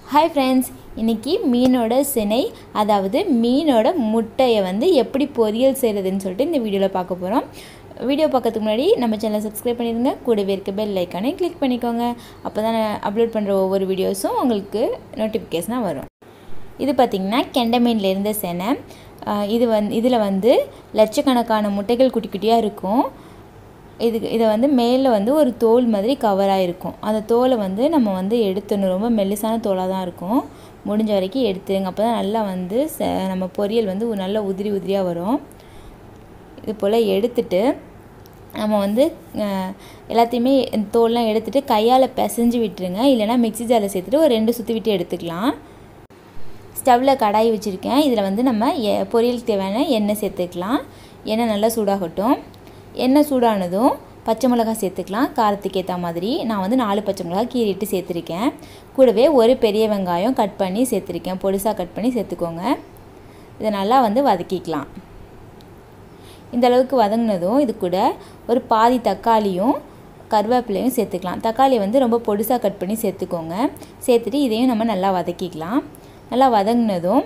hi friends இன்றைக்கி மீனோட சினை அதாவது மீனோட முட்டையை வந்து எப்படி பொரியல் செய்கிறதுன்னு சொல்லிட்டு இந்த வீடியோவில் பார்க்க போகிறோம் வீடியோ பார்க்கறதுக்கு முன்னாடி நம்ம சேனலை சப்ஸ்கிரைப் பண்ணிடுங்க கூடவே இருக்க பெல் ஐக்கானே கிளிக் பண்ணிக்கோங்க அப்போ தான் நான் அப்லோட் பண்ணுற ஒவ்வொரு வீடியோஸும் உங்களுக்கு நோட்டிஃபிகேஷனாக வரும் இது பார்த்திங்கன்னா கெண்ட மீனில் இருந்த செனை ஆஹ் இது வந்து இதில் வந்து லட்சக்கணக்கான முட்டைகள் குட்டி குட்டியாக இருக்கும் இது இதை வந்து மேலே வந்து ஒரு தோல் மாதிரி கவராக இருக்கும் அந்த தோலை வந்து நம்ம வந்து எடுத்துடணும் ரொம்ப மெல்லிசான தோலாக தான் இருக்கும் முடிஞ்ச வரைக்கும் எடுத்துருங்க அப்போ தான் நல்லா வந்து ச நம்ம பொரியல் வந்து ஒரு நல்ல உதிரி உதிரியாக வரும் இது போல் எடுத்துட்டு நம்ம வந்து அஹ், எல்லாத்தையுமே இந்த தோல்லாம் எடுத்துட்டு கையால் பிசைஞ்சு விட்டுருங்க இல்லைனா மிக்ஸி ஜாரில் சேர்த்துட்டு ஒரு ரெண்டு சுற்றி விட்டு எடுத்துக்கலாம் ஸ்டவ்வில் கடாய் வச்சுருக்கேன் இதில் வந்து நம்ம எ- பொரியலுக்கு தேவையான எண்ணெய் சேர்த்துக்கலாம் எண்ணெய் நல்லா சூடாகட்டும் எண்ணெய் சூடானதும் பச்சை மிளகாய் சேர்த்துக்கலாம் காரத்துக்கு ஏற்ற மாதிரி நான் வந்து நாலு பச்சை மிளகாய் கீறிட்டு சேர்த்துருக்கேன் கூடவே ஒரு பெரிய வெங்காயம் கட் பண்ணி சேர்த்துருக்கேன் பொடிசாக கட் பண்ணி சேர்த்துக்கோங்க இதை நல்லா வந்து வதக்கிக்கலாம் இந்த அளவுக்கு வதங்கினதும் இது கூட ஒரு பாதி தக்காளியும் கருவேப்பிலையும் சேர்த்துக்கலாம் தக்காளியை வந்து ரொம்ப பொடிசாக கட் பண்ணி சேர்த்துக்கோங்க சேர்த்துட்டு இதையும் நம்ம நல்லா வதக்கிக்கலாம் நல்லா வதங்கினதும்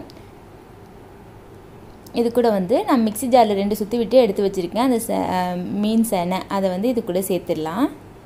இது கூட வந்து நான் மிக்ஸி ஜாரில் ரெண்டு சுற்றி விட்டு எடுத்து வச்சுருக்கேன் அந்த ச- அஹ் மீன் செனை அதை வந்து இது கூட சேர்த்துடலாம்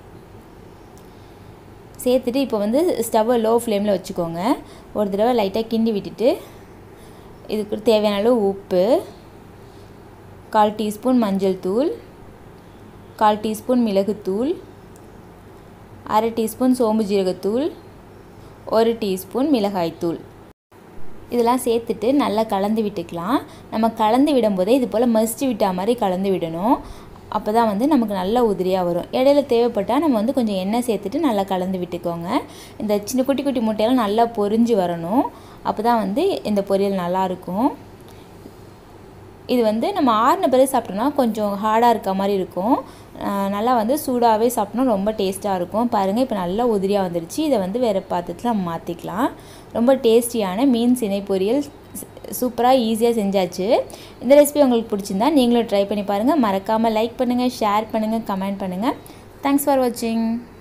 சேர்த்துட்டு இப்போ வந்து ஸ்டவ்வை லோ ஃப்ளேமில் வச்சுக்கோங்க ஒரு தடவை லைட்டாக கிண்டி விட்டுட்டு இதுக்கு தேவையான அளவு உப்பு கால் டீஸ்பூன் மஞ்சள் தூள் கால் டீஸ்பூன் மிளகுத்தூள் அரை டீஸ்பூன் சோம்பு ஜீரகத்தூள் ஒரு டீஸ்பூன் மிளகாய்த்தூள் இதெல்லாம் சேர்த்துட்டு நல்லா கலந்து விட்டுக்கலாம் நம்ம கலந்து விடும்போதே இது போல் மசிச்சு விட்டா மாதிரி கலந்து விடணும் அப்போ தான் வந்து நமக்கு நல்ல உதிரியாக வரும் இடையில தேவைப்பட்டால் நம்ம வந்து கொஞ்சம் எண்ணெய் சேர்த்துட்டு நல்லா கலந்து விட்டுக்கோங்க இந்த சின்ன குட்டி குட்டி முட்டையெல்லாம் நல்லா பொரிஞ்சு வரணும் அப்போ தான் வந்து இந்த பொரியல் நல்லாயிருக்கும் இது வந்து நம்ம ஆறின பிறகு சாப்பிட்டோம்னா கொஞ்சம் ஹார்டாக இருக்க மாதிரி இருக்கும் ஆஹ் நல்லா வந்து சூடாகவே சாப்பிட்டோம்னா ரொம்ப டேஸ்ட்டாக இருக்கும் பாருங்கள் இப்போ நல்லா உதிரியாக வந்துருச்சு இதை வந்து வேறு பாத்திரத்தில் நம்ம மாற்றிக்கலாம் ரொம்ப டேஸ்டியான மீன் சினை பொரியல் சூப்பராக ஈஸியாக செஞ்சாச்சு இந்த ரெசிபி உங்களுக்கு பிடிச்சிருந்தா நீங்களும் ட்ரை பண்ணி பாருங்கள் மறக்காமல் லைக் பண்ணுங்கள் ஷேர் பண்ணுங்கள் கமெண்ட் பண்ணுங்கள் தேங்க்ஸ் ஃபார் வாட்சிங்